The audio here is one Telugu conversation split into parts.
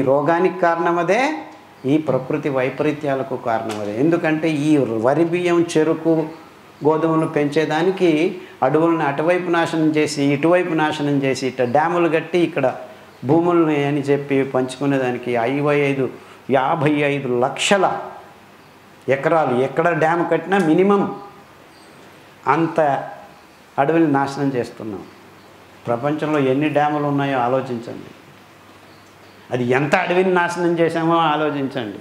రోగానికి కారణం అదే ఈ ప్రకృతి వైపరీత్యాలకు కారణం అదే ఎందుకంటే ఈ వరి బియ్యం చెరుకు గోధుమలు పెంచేదానికి అడవులను అటువైపు నాశనం చేసి ఇటువైపు నాశనం చేసి ఇట్ట డ్యాములు కట్టి ఇక్కడ భూముల్ని అని చెప్పి పంచుకునేదానికి ఇరవై ఐదు యాభై ఐదు లక్షల ఎకరాలు ఎక్కడ డ్యామ్ కట్టినా మినిమం అంత అడవిని నాశనం చేస్తున్నాం ప్రపంచంలో ఎన్ని డ్యాములు ఉన్నాయో ఆలోచించండి అది ఎంత అడవిని నాశనం చేశామో ఆలోచించండి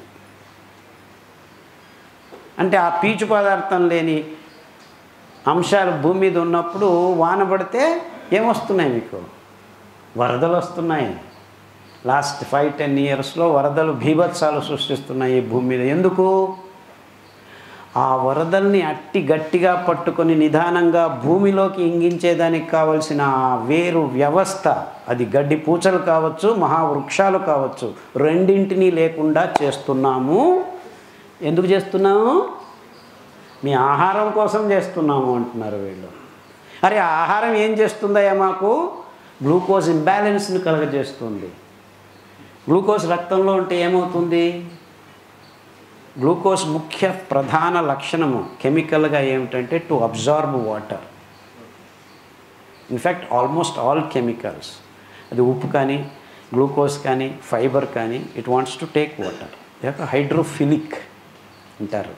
అంటే ఆ పీచు పదార్థం లేని అంశాలు భూమి మీద ఉన్నప్పుడు వాన పడితే ఏమొస్తున్నాయి మీకు వరదలు వస్తున్నాయి లాస్ట్ ఫైవ్ టెన్ ఇయర్స్లో వరదలు భీభత్సాలు సృష్టిస్తున్నాయి ఈ భూమి మీద ఎందుకు ఆ వరదల్ని అట్టి గట్టిగా పట్టుకొని నిదానంగా భూమిలోకి ఇంగించేదానికి కావలసిన ఆ వేరు వ్యవస్థ అది గడ్డి పూచలు కావచ్చు మహావృక్షాలు కావచ్చు రెండింటినీ లేకుండా చేస్తున్నాము ఎందుకు చేస్తున్నాము మీ ఆహారం కోసం చేస్తున్నాము అంటున్నారు వీళ్ళు అరే ఆ ఆహారం ఏం చేస్తుందయ్యా మాకు గ్లూకోజ్ ఇంబ్యాలెన్స్ని కలగజేస్తుంది గ్లూకోజ్ రక్తంలో ఉంటే ఏమవుతుంది గ్లూకోజ్ ముఖ్య ప్రధాన లక్షణము కెమికల్గా ఏమిటంటే to absorb water in fact almost all chemicals అది ఉప్పు కానీ గ్లూకోజ్ కానీ ఫైబర్ కానీ it wants to take water లేక హైడ్రోఫిలిక్ అంటారు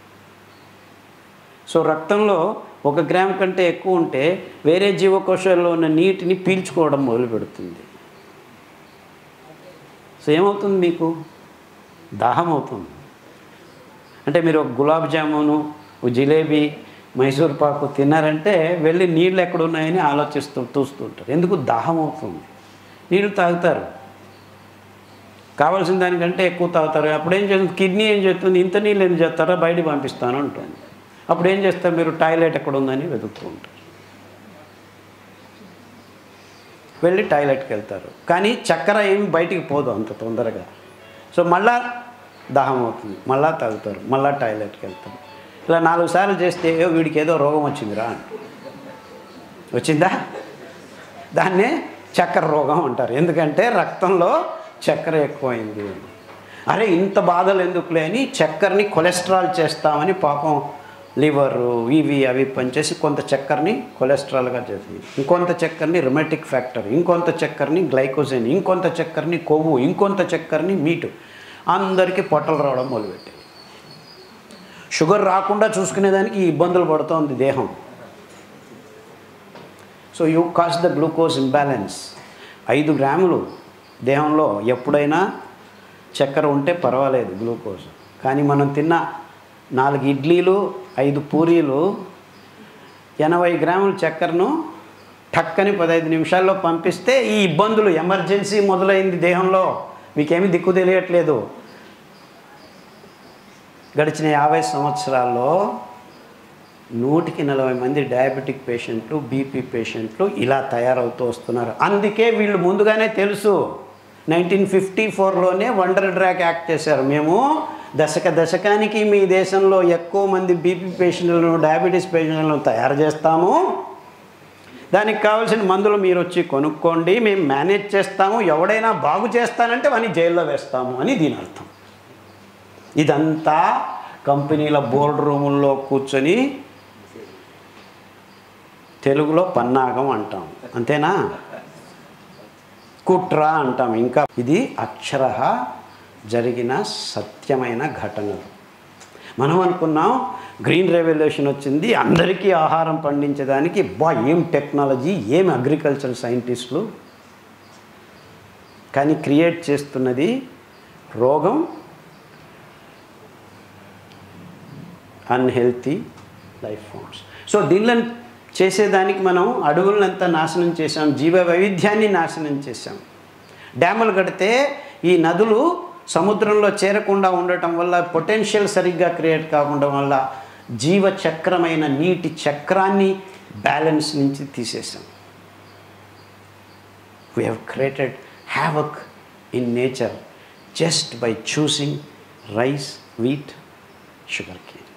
సో రక్తంలో ఒక గ్రామ్ కంటే ఎక్కువ ఉంటే వేరే జీవకోశాల్లో ఉన్న నీటిని పీల్చుకోవడం మొదలు పెడుతుంది సో ఏమవుతుంది మీకు దాహం అవుతుంది అంటే మీరు ఒక గులాబ్ జామును ఒక జిలేబీ మైసూర్ పాకు తిన్నారంటే వెళ్ళి నీళ్ళు ఎక్కడ ఉన్నాయని ఆలోచిస్తూ చూస్తుంటారు ఎందుకు దాహం అవుతుంది నీళ్ళు తాగుతారు కావాల్సిన దానికంటే ఎక్కువ తాగుతారు అప్పుడు ఏం చేస్తుంది కిడ్నీ ఏం చేస్తుంది ఇంత నీళ్ళు ఏం చేస్తారో బయటికి పంపిస్తాను అంటుంది అప్పుడు ఏం చేస్తారు మీరు టాయిలెట్ ఎక్కడ ఉందని వెతుకుతూ ఉంటారు వెళ్ళి టాయిలెట్కి వెళ్తారు కానీ చక్కెర ఏమి బయటికి పోదు అంత తొందరగా సో మళ్ళా దాహం అవుతుంది మళ్ళా తాగుతారు మళ్ళా టాయిలెట్కి వెళ్తారు ఇలా నాలుగు సార్లు చేస్తే "ఏ, వీడికి ఏదో రోగం వచ్చిందిరా అని వచ్చిందా దాన్నే చక్కెర రోగం అంటారు ఎందుకంటే రక్తంలో చక్కెర ఎక్కువైంది అరే ఇంత బాధలు ఎందుకులే అని చక్కెరని కొలెస్ట్రాల్ చేస్తామని పాపం లివరు ఇవి అవి పనిచేసి కొంత చక్కెరని కొలెస్ట్రాల్గా చేసింది ఇంకొంత చక్కెరని రిమెటిక్ ఫ్యాక్టర్ ఇంకొంత చక్కెరని గ్లైకోజన్ ఇంకొంత చక్కెరని కొవ్వు ఇంకొంత చక్కెరని మీటు అందరికీ పొట్టలు రావడం మొదలుపెట్టాయి షుగర్ రాకుండా చూసుకునేదానికి ఈ ఇబ్బందులు పడుతోంది దేహం so you cause the glucose imbalance ఐదు గ్రాములు దేహంలో ఎప్పుడైనా చక్కెర ఉంటే పర్వాలేదు గ్లూకోజ్ కానీ మనం తిన్న నాలుగు ఇడ్లీలు ఐదు పూరీలు ఎనభై గ్రాముల చక్కెరను టక్కని పదహైదు నిమిషాల్లో పంపిస్తే ఈ ఇబ్బందులు ఎమర్జెన్సీ మొదలైంది దేహంలో మీకేమీ దిక్కు తెలియట్లేదు గడిచిన యాభై సంవత్సరాల్లో నూటికి నలభై మంది డయాబెటిక్ పేషెంట్లు బీపీ పేషెంట్లు ఇలా తయారవుతూ వస్తున్నారు అందుకే వీళ్ళు ముందుగానే తెలుసు నైన్టీన్ ఫిఫ్టీ ఫోర్లోనే వండర్ డ్రాక్ యాక్ట్ చేశారు మేము దశక దశకానికి మీ దేశంలో ఎక్కువ మంది బీపీ పేషెంట్లను డయాబెటీస్ పేషెంట్లను తయారు చేస్తాము దానికి కావాల్సిన మందులు మీరు వచ్చి కొనుక్కోండి మేము మేనేజ్ చేస్తాము ఎవడైనా బాగు చేస్తానంటే వాడిని జైల్లో వేస్తాము అని దీని అర్థం ఇదంతా కంపెనీల బోర్డు రూముల్లో కూర్చొని తెలుగులో పన్నాగం అంటాం అంతేనా కుట్ర అంటాం ఇంకా ఇది అక్షర జరిగిన సత్యమైన ఘటనలు మనం అనుకున్నాం గ్రీన్ రెవల్యూషన్ వచ్చింది అందరికీ ఆహారం పండించడానికి బా ఏం టెక్నాలజీ ఏం అగ్రికల్చర్ సైంటిస్టులు కానీ క్రియేట్ చేస్తున్నది రోగం అన్హెల్తీ లైఫ్ ఫామ్స్ సో దీనిలో చేసేదానికి మనం అడవులనంతా నాశనం చేసాం జీవ వైవిధ్యాన్ని నాశనం చేసాం డ్యాములు కడితే ఈ నదులు సముద్రంలో చేరకుండా ఉండటం వల్ల పొటెన్షియల్ సరిగ్గా క్రియేట్ కాకుండా వల్ల జీవ చక్రమైన నీటి చక్రాన్ని బ్యాలెన్స్ నుంచి తీసేసాం we have created havoc in nature just by choosing rice, wheat, sugarcane.